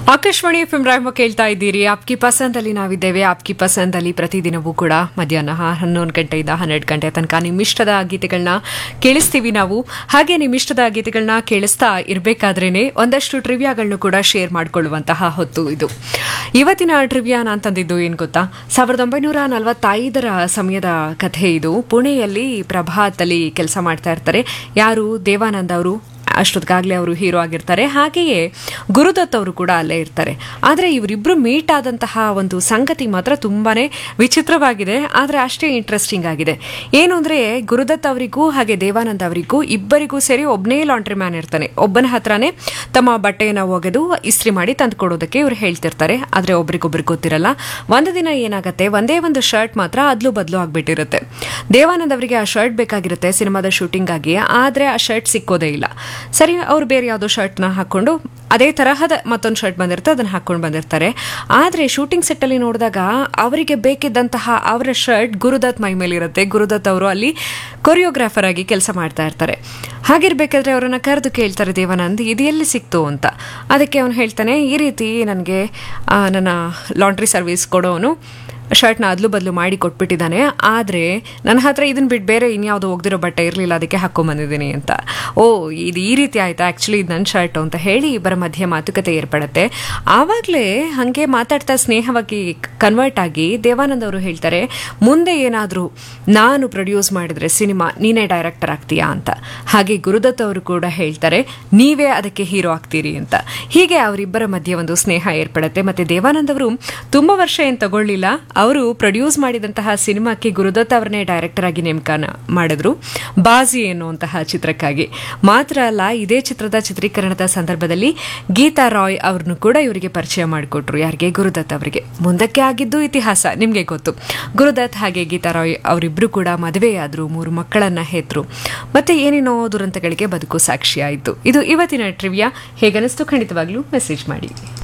Akashvani F M Rayamma ಕೇಳ್ತಾ ಇದ್ದೀರಿ ಆಪ್ಕಿ ಪಸಂದಲ್ಲಿ ನಾವಿದ್ದೇವೆ ಆಪ್ಕಿ ಪಸಂದಲ್ಲಿ ಪ್ರತಿದಿನವೂ ಕೂಡ ಮಧ್ಯಾಹ್ನ ಹನ್ನೊಂದು ಗಂಟೆಯಿಂದ ಹನ್ನೆರಡು ಗಂಟೆ ತನಕ ನಿಮ್ಮಿಷ್ಟದ ಗೀತೆಗಳನ್ನ ಕೇಳಿಸ್ತೀವಿ ನಾವು ಹಾಗೆ ನಿಮ್ಮಿಷ್ಟದ ಗೀತೆಗಳನ್ನ ಕೇಳಿಸ್ತಾ ಇರಬೇಕಾದ್ರೇನೆ ಒಂದಷ್ಟು ಟ್ರಿವಿಯಾಗಳನ್ನು ಕೂಡ ಶೇರ್ ಮಾಡಿಕೊಳ್ಳುವಂತಹ ಹೊತ್ತು ಇದು ಇವತ್ತಿನ ಟ್ರಿವಿಯಾ ನಾನು ತಂದಿದ್ದು ಏನು ಗೊತ್ತಾ ಸಾವಿರದ ಒಂಬೈನೂರ ನಲವತ್ತೈದರ ಸಮಯದ ಕಥೆ ಇದು ಪುಣೆಯಲ್ಲಿ ಪ್ರಭಾತಲ್ಲಿ ಕೆಲಸ ಮಾಡ್ತಾ ಇರ್ತಾರೆ ಯಾರು ದೇವಾನಂದ್ ಅವರು ಅಷ್ಟೊತ್ತಿಗಾಗಲೇ ಅವರು ಹೀರೋ ಆಗಿರ್ತಾರೆ ಹಾಗೆಯೇ ಗುರುದತ್ ಅವರು ಕೂಡ ಅಲ್ಲೇ ಇರ್ತಾರೆ ಆದರೆ ಇವರಿಬ್ಬರು ಮೀಟ್ ಆದಂತಹ ಒಂದು ಸಂಗತಿ ಮಾತ್ರ ತುಂಬಾನೇ ವಿಚಿತ್ರವಾಗಿದೆ ಆದರೆ ಅಷ್ಟೇ ಇಂಟ್ರೆಸ್ಟಿಂಗ್ ಆಗಿದೆ ಏನು ಅಂದರೆ ಗುರುದತ್ ಅವರಿಗೂ ಹಾಗೆ ದೇವಾನಂದ್ ಅವರಿಗೂ ಇಬ್ಬರಿಗೂ ಸೇರಿ ಒಬ್ಬನೇ ಲಾಂಡ್ರಿ ಮ್ಯಾನ್ ಇರ್ತಾನೆ ಒಬ್ಬನ ಹತ್ರನೇ ತಮ್ಮ ಬಟ್ಟೆಯನ್ನು ಒಗೆದು ಇಸ್ತ್ರಿ ಮಾಡಿ ತಂದು ಕೊಡೋದಕ್ಕೆ ಇವ್ರು ಹೇಳ್ತಿರ್ತಾರೆ ಆದರೆ ಒಬ್ರಿಗೊಬ್ರಿಗೆ ಗೊತ್ತಿರಲ್ಲ ಒಂದು ದಿನ ಏನಾಗುತ್ತೆ ಒಂದೇ ಒಂದು ಶರ್ಟ್ ಮಾತ್ರ ಅದ್ಲು ಬದಲು ಆಗ್ಬಿಟ್ಟಿರುತ್ತೆ ದೇವಾನಂದ್ ಅವರಿಗೆ ಆ ಶರ್ಟ್ ಬೇಕಾಗಿರುತ್ತೆ ಸಿನಿಮಾದ ಶೂಟಿಂಗ್ ಆಗಿ ಆದರೆ ಆ ಶರ್ಟ್ ಸಿಕ್ಕೋದೇ ಇಲ್ಲ ಸರಿ ಅವ್ರು ಬೇರೆ ಯಾವುದೋ ಶರ್ಟ್ನ ಹಾಕೊಂಡು ಅದೇ ತರಹದ ಮತ್ತೊಂದು ಶರ್ಟ್ ಬಂದಿರುತ್ತೆ ಅದನ್ನು ಹಾಕೊಂಡು ಬಂದಿರ್ತಾರೆ ಆದರೆ ಶೂಟಿಂಗ್ ಸೆಟ್ಟಲ್ಲಿ ನೋಡಿದಾಗ ಅವರಿಗೆ ಬೇಕಿದ್ದಂತಹ ಅವರ ಶರ್ಟ್ ಗುರುದತ್ ಮೈ ಮೇಲೆ ಇರುತ್ತೆ ಗುರುದತ್ ಅವರು ಅಲ್ಲಿ ಕೊರಿಯೋಗ್ರಾಫರ್ ಆಗಿ ಕೆಲಸ ಮಾಡ್ತಾ ಇರ್ತಾರೆ ಹಾಗಿರ್ಬೇಕಾದ್ರೆ ಅವರನ್ನ ಕರೆದು ಕೇಳ್ತಾರೆ ದೇವಾನಂದ್ ಇದು ಎಲ್ಲಿ ಸಿಕ್ತು ಅಂತ ಅದಕ್ಕೆ ಅವನು ಹೇಳ್ತಾನೆ ಈ ರೀತಿ ನನಗೆ ನನ್ನ ಲಾಂಡ್ರಿ ಸರ್ವಿಸ್ ಕೊಡೋನು ಶರ್ಟ್ನ ಅದ್ಲು ಬದಲು ಮಾಡಿ ಕೊಟ್ಬಿಟ್ಟಿದ್ದಾನೆ ಆದರೆ ನನ್ನ ಹತ್ರ ಇದನ್ನ ಬಿಟ್ಟು ಬೇರೆ ಇನ್ಯಾವುದೋ ಹೋಗ್ದಿರೋ ಬಟ್ಟೆ ಇರಲಿಲ್ಲ ಅದಕ್ಕೆ ಹಾಕೊಂಬಂದಿದ್ದೀನಿ ಅಂತ ಓ ಇದು ಈ ರೀತಿ ಆಯ್ತಾ ಆ್ಯಕ್ಚುಲಿ ಇದು ನನ್ನ ಶರ್ಟ್ ಅಂತ ಹೇಳಿ ಇಬ್ಬರ ಮಧ್ಯೆ ಮಾತುಕತೆ ಏರ್ಪಡುತ್ತೆ ಆವಾಗಲೇ ಹಾಗೆ ಮಾತಾಡ್ತಾ ಸ್ನೇಹವಾಗಿ ಕನ್ವರ್ಟ್ ಆಗಿ ದೇವಾನಂದ್ ಅವರು ಹೇಳ್ತಾರೆ ಮುಂದೆ ಏನಾದರೂ ನಾನು ಪ್ರೊಡ್ಯೂಸ್ ಮಾಡಿದ್ರೆ ಸಿನಿಮಾ ನೀನೇ ಡೈರೆಕ್ಟರ್ ಆಗ್ತೀಯಾ ಅಂತ ಹಾಗೆ ಗುರುದತ್ ಅವರು ಕೂಡ ಹೇಳ್ತಾರೆ ನೀವೇ ಅದಕ್ಕೆ ಹೀರೋ ಆಗ್ತೀರಿ ಅಂತ ಹೀಗೆ ಅವರಿಬ್ಬರ ಮಧ್ಯೆ ಒಂದು ಸ್ನೇಹ ಏರ್ಪಡುತ್ತೆ ಮತ್ತೆ ದೇವಾನಂದ್ ಅವರು ತುಂಬ ವರ್ಷ ಏನು ತಗೊಳ್ಳಿಲ್ಲ ಅವರು ಪ್ರೊಡ್ಯೂಸ್ ಮಾಡಿದಂತಹ ಸಿನಿಮಾಕ್ಕೆ ಗುರುದತ್ ಅವರನ್ನೇ ಡೈರೆಕ್ಟರ್ ಆಗಿ ನೇಮಕ ಮಾಡಿದ್ರು ಬಾಜಿ ಎನ್ನುವಂತಹ ಚಿತ್ರಕ್ಕಾಗಿ ಮಾತ್ರ ಅಲ್ಲ ಇದೇ ಚಿತ್ರದ ಚಿತ್ರೀಕರಣದ ಸಂದರ್ಭದಲ್ಲಿ ಗೀತಾ ರಾಯ್ ಅವ್ರನ್ನು ಕೂಡ ಇವರಿಗೆ ಪರಿಚಯ ಮಾಡಿಕೊಟ್ರು ಯಾರಿಗೆ ಗುರುದತ್ ಅವರಿಗೆ ಮುಂದಕ್ಕೆ ಆಗಿದ್ದು ಇತಿಹಾಸ ನಿಮಗೆ ಗೊತ್ತು ಗುರುದತ್ ಹಾಗೆ ಗೀತಾ ರಾಯ್ ಅವರಿಬ್ರು ಕೂಡ ಮದುವೆಯಾದ್ರು ಮೂರು ಮಕ್ಕಳನ್ನ ಹೆತ್ರು ಮತ್ತೆ ಏನೇನೋ ದುರಂತಗಳಿಗೆ ಬದುಕು ಸಾಕ್ಷಿಯಾಯಿತು ಇದು ಇವತ್ತಿನ ಟ್ರಿವಿಯಾ ಹೇಗನಿಸ್ತು ಖಂಡಿತವಾಗ್ಲೂ ಮೆಸೇಜ್ ಮಾಡಿ